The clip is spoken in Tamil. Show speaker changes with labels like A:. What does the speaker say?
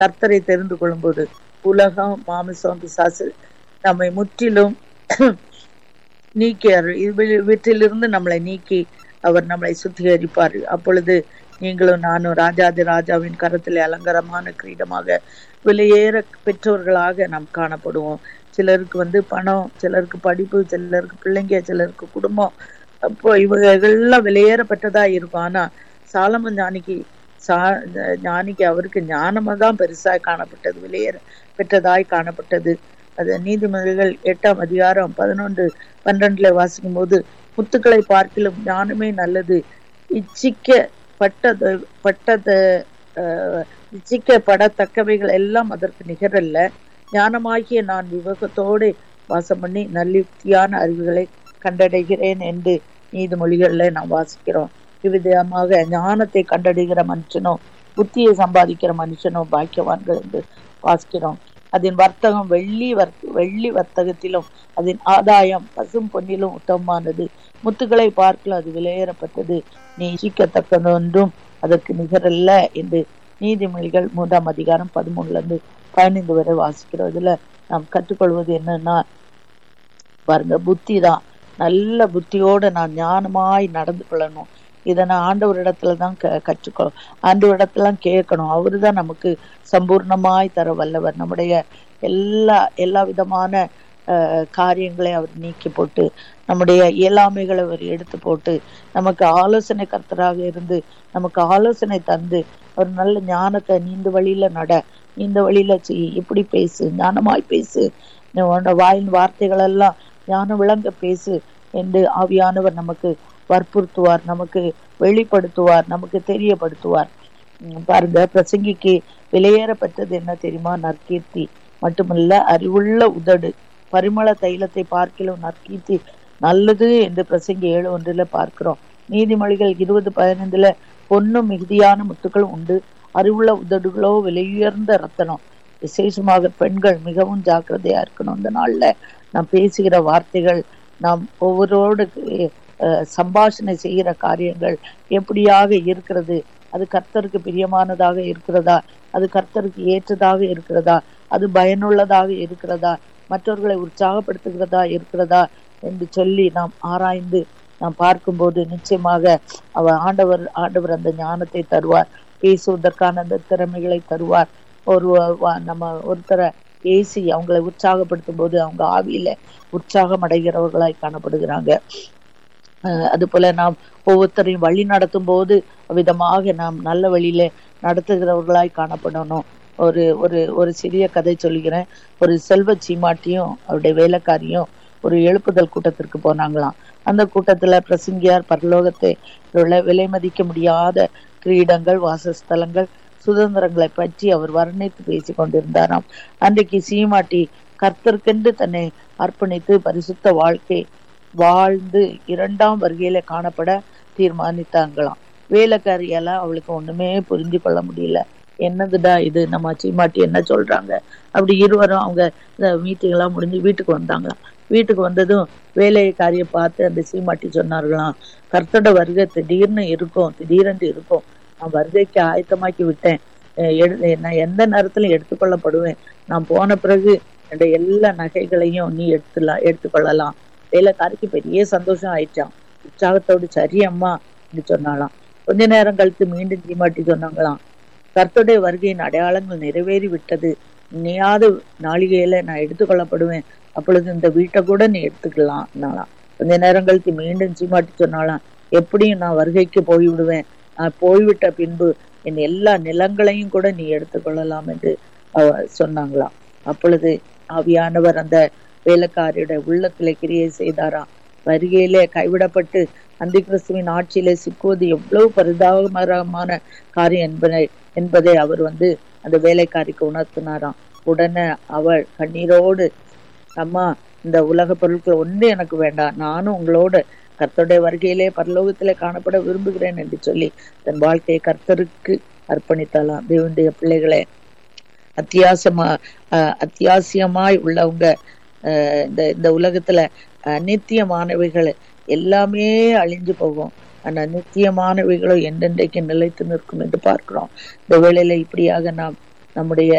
A: கர்த்தரை தெரிந்து கொள்ளும்போது உலகம் மாமிசம் பிசாசு நம்மை முற்றிலும் நீக்கி அருள் இவ- இவற்றிலிருந்து நம்மளை நீக்கி அவர் நம்மளை சுத்திகரிப்பார் அப்பொழுது நீங்களும் நானும் ராஜாதி ராஜாவின் கரத்திலே அலங்காரமான கிரீடமாக விலையேற பெற்றோர்களாக நாம் காணப்படுவோம் சிலருக்கு வந்து பணம் சிலருக்கு படிப்பு சிலருக்கு பிள்ளைங்க சிலருக்கு குடும்பம் அப்போ இவங்கெல்லாம் விலையேற பெற்றதா இருக்கும் ஆனா சாலமன் ஞானிக்கு சா ஞானிக்கு அவருக்கு ஞானமா தான் பெருசாய் காணப்பட்டது விலையேற பெற்றதாய் காணப்பட்டது அது நீதிமொழிகள் எட்டாம் அதிகாரம் பதினொன்று பன்னிரண்டுல வாசிக்கும் போது முத்துக்களை பார்க்கிலும் ஞானமே நல்லது இச்சிக்க பட்டது பட்டது அஹ், இச்சிக்கப்படத்தக்கவைகள் எல்லாம் அதற்கு நிகரல்ல ஞானமாகிய நான் விவேகத்தோடு வாசம் பண்ணி நல்லுக்தியான அறிவுகளை கண்டடைகிறேன் என்று நீதிமொழிகள்ல நாம் வாசிக்கிறோம் இவ்விதமாக ஞானத்தை கண்டடைகிற மனுஷனும் புத்தியை சம்பாதிக்கிற மனுஷனும் பாக்கியவான்கள் என்று வாசிக்கிறோம் அதன் வர்த்தகம் வெள்ளி வர்த்த வெள்ளி வர்த்தகத்திலும் அதன் ஆதாயம் பசும் பொன்னிலும் உத்தமமானது முத்துக்களை பார்க்கல அது விலையேறப்பட்டது நீ சீக்கத்தக்கதொன்றும் அதற்கு நிகரல்ல என்று நீதிமொழிகள் மூன்றாம் அதிகாரம் பதிமூணுல இருந்து பதினைந்து வரை வாசிக்கிறோம் இதுல நாம் கற்றுக்கொள்வது என்னன்னா பாருங்க புத்தி தான் நல்ல புத்தியோட நான் ஞானமாய் நடந்து கொள்ளணும் இதை நான் ஆண்டவரிடத்துல தான் க கற்றுக்கொ ஆண்டவரிடத்துல கேட்கணும் அவரு தான் நமக்கு சம்பூர்ணமாய் தர வல்லவர் நம்முடைய எல்லா எல்லா விதமான அஹ், காரியங்களை அவர் நீக்கி போட்டு நம்முடைய இயலாமைகளை அவர் எடுத்து போட்டு நமக்கு ஆலோசனை கர்த்தராக இருந்து நமக்கு ஆலோசனை தந்து ஒரு நல்ல ஞானத்தை நீந்த வழியில நட இந்த வழியில செய் இப்படி பேசு ஞானமாய் பேசு நீ உன்னோட வாயின் வார்த்தைகள் எல்லாம் ஞானம் விளங்க பேசு என்று ஆவியானவர் நமக்கு வற்புறுத்துவார் நமக்கு வெளிப்படுத்துவார் நமக்கு தெரியப்படுத்துவார் உம் பாருங்க பிரசங்கிக்கு விலையேறப்பட்டது என்ன தெரியுமா நற்கீர்த்தி மட்டுமல்ல அறிவுள்ள உதடு பரிமள தைலத்தை பார்க்கிலும் நற்கீர்த்தி நல்லது என்று பிரசங்கி ஏழு ஒன்றுல பார்க்கிறோம் நீதிமொழிகள் இருபது பதினைந்துல பொன்னும் மிகுதியான முத்துக்கள் உண்டு அறிவுள்ள உதடுகளோ விலையுயர்ந்த ரத்தனம் விசேஷமாக பெண்கள் மிகவும் ஜாக்கிரதையா இருக்கணும் இந்த நாள்ல நாம் பேசுகிற வார்த்தைகள் நாம் ஒவ்வொருவரோடு அஹ், சம்பாஷணை செய்கிற காரியங்கள் எப்படியாக இருக்கிறது அது கர்த்தருக்கு பிரியமானதாக இருக்கிறதா அது கர்த்தருக்கு ஏற்றதாக இருக்கிறதா அது பயனுள்ளதாக இருக்கிறதா மற்றவர்களை உற்சாகப்படுத்துகிறதா இருக்கிறதா என்று சொல்லி நாம் ஆராய்ந்து நாம் பார்க்கும்போது நிச்சயமாக அவர் ஆண்டவர் ஆண்டவர் அந்த ஞானத்தை தருவார் பேசுவதற்கான அந்த திறமைகளை தருவார் ஒரு வ- நம்ம ஒருத்தரை பேசி அவங்களை உற்சாகப்படுத்தும் போது அவங்க ஆவியில உற்சாகம் அடைகிறவர்களாய் காணப்படுகிறாங்க அஹ் அது போல நாம் ஒவ்வொருத்தரையும் வழி நடத்தும் போது விதமாக நாம் நல்ல வழியில நடத்துகிறவர்களாய் காணப்படணும் ஒரு ஒரு ஒரு சிறிய கதை சொல்கிறேன் ஒரு செல்வ சீமாட்டியும் அவருடைய வேலைக்காரியும் ஒரு எழுப்புதல் கூட்டத்திற்கு போனாங்களாம் அந்த கூட்டத்துல பிரசங்கியார் பரலோகத்தை உள்ள விலை மதிக்க முடியாத கிரீடங்கள் வாசஸ்தலங்கள் சுதந்திரங்களை பற்றி அவர் வர்ணித்து பேசி கொண்டிருந்தாராம் அன்றைக்கு சீமாட்டி கர்த்தருக்கென்று தன்னை அர்ப்பணித்து பரிசுத்த வாழ்க்கை வாழ்ந்து இரண்டாம் வருகையில காணப்பட தீர்மானித்தாங்களாம் வேலைக்காரியெல்லாம் அவளுக்கு ஒண்ணுமே புரிஞ்சு கொள்ள முடியல என்னதுடா இது நம்ம சீமாட்டி என்ன சொல்றாங்க அப்படி இருவரும் அவங்க மீட்டிங் எல்லாம் முடிஞ்சு வீட்டுக்கு வந்தாங்களாம் வீட்டுக்கு வந்ததும் வேலைக்காரியை பார்த்து அந்த சீமாட்டி சொன்னார்களாம் கர்த்தட வருகை திடீர்னு இருக்கும் திடீரென்று இருக்கும் நான் வருகைக்கு ஆயத்தமாக்கி விட்டேன் அஹ் எடு- நான் எந்த நேரத்திலும் எடுத்துக்கொள்ளப்படுவேன் நான் போன பிறகு என்னுடைய எல்லா நகைகளையும் நீ எடுத்துலாம் எடுத்துக்கொள்ளலாம் வேலைக்காரிக்கு பெரிய சந்தோஷம் ஆயிடுச்சாம் உற்சாகத்தோடு சரி அம்மா என்று சொன்னாலாம் கொஞ்ச நேரம் கழித்து மீண்டும் சீமாட்டி சொன்னாங்களாம் கர்த்தருடைய வருகையின் அடையாளங்கள் நிறைவேறி விட்டது நீயாவது நாளிகையில நான் எடுத்துக்கொள்ளப்படுவேன் அப்பொழுது இந்த வீட்டை கூட நீ எடுத்துக்கலாம் கொஞ்ச நேரம் கழித்து மீண்டும் சீமாட்டி சொன்னாலாம் எப்படியும் நான் வருகைக்கு போய்விடுவேன் நான் போய்விட்ட பின்பு என் எல்லா நிலங்களையும் கூட நீ எடுத்துக்கொள்ளலாம் என்று அவ சொன்னாங்களாம் அப்பொழுது ஆவியானவர் அந்த வேலைக்காரியோட உள்ளத்திலே கிரியை செய்தாராம் வருகையிலே கைவிடப்பட்டு அந்த கிறிஸ்துவின் ஆட்சியிலே சிக்குவது எவ்வளவு பரிதாபகரமான காரியம் என்பதை என்பதை அவர் வந்து அந்த வேலைக்காரிக்கு உணர்த்தினாராம் உடனே அவள் கண்ணீரோடு அம்மா இந்த உலக பொருட்கள் ஒன்று எனக்கு வேண்டாம் நானும் உங்களோட கர்த்தருடைய வருகையிலே பரலோகத்திலே காணப்பட விரும்புகிறேன் என்று சொல்லி தன் வாழ்க்கையை கர்த்தருக்கு அர்ப்பணித்தாலாம் தேவனுடைய பிள்ளைகளே அத்தியாசமா அஹ், அத்தியாவசியமாய் உள்ளவங்க அஹ், இந்த இந்த உலகத்துல அஹ், நித்தியமானவைகள் எல்லாமே அழிஞ்சு போகும் ஆனா நித்தியமானவைகளோ என்றென்றைக்கு நிலைத்து நிற்கும் என்று பார்க்கிறோம் இந்த வேளையில இப்படியாக நாம் நம்முடைய